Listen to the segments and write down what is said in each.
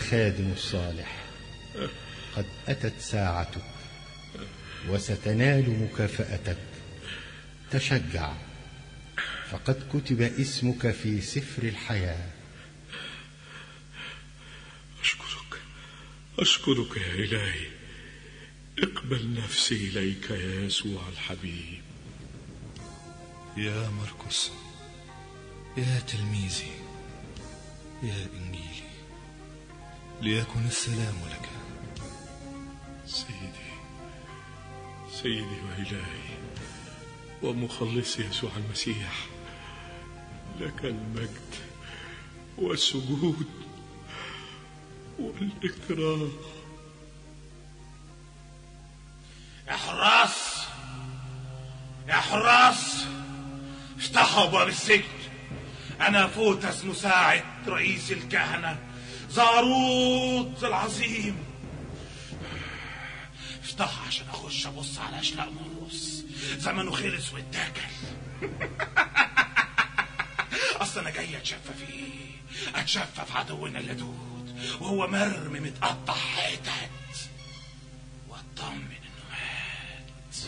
الخادم الصالح قد أتت ساعتك وستنال مكافأتك تشجع فقد كتب اسمك في سفر الحياة أشكرك أشكرك يا إلهي اقبل نفسي إليك يا يسوع الحبيب يا مرقس يا تلميذي يا إنجيلي ليكن السلام لك سيدي سيدي وإلهي ومخلصي يسوع المسيح لك المجد والسجود والإكرام يا حراس يا حراس افتحوا ابواب السجن انا فوتس مساعد رئيس الكهنه زاروت العظيم افتحوا عشان اخش ابص على اشلاء مرقص زمنه خلص واتاكل اصل انا جاي اتشفى فيه اتشفى في عدونا اللدود وهو مرمي متقطع حتت واطمن انه مات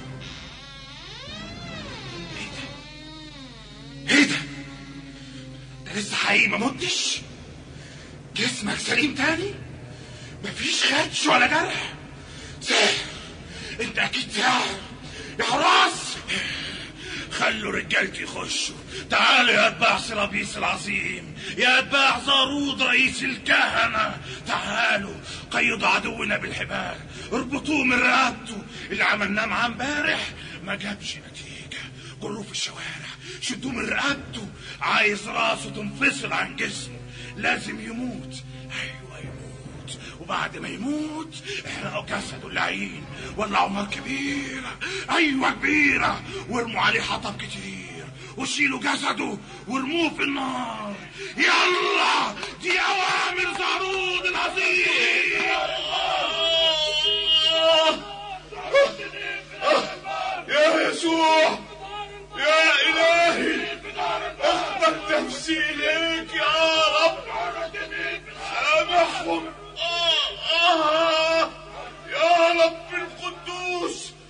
ايه ده ايه ده انت لسه حقيقي ما متش جسمك سليم تاني مفيش خدش ولا جرح سحر انت اكيد سحر يا حراس خلوا رجالتي يخشوا تعالوا يا اتباع سرابيس العظيم يا اتباع زارود رئيس الكهنة تعالوا قيدوا عدونا بالحبال اربطوه من رقبته اللي عملناه معاه امبارح ما جابش نتيجة جروه في الشوارع شدوه من رقبته عايز راسه تنفصل عن جسمه لازم يموت ايوه يموت وبعد ما يموت احرقوا جسده اللعين ولعوا نار كبيرة ايوه كبيرة وارموا عليه حطب كتير وشيلوا جسده وارموه في النار يلا دي اوامر زارود العظيم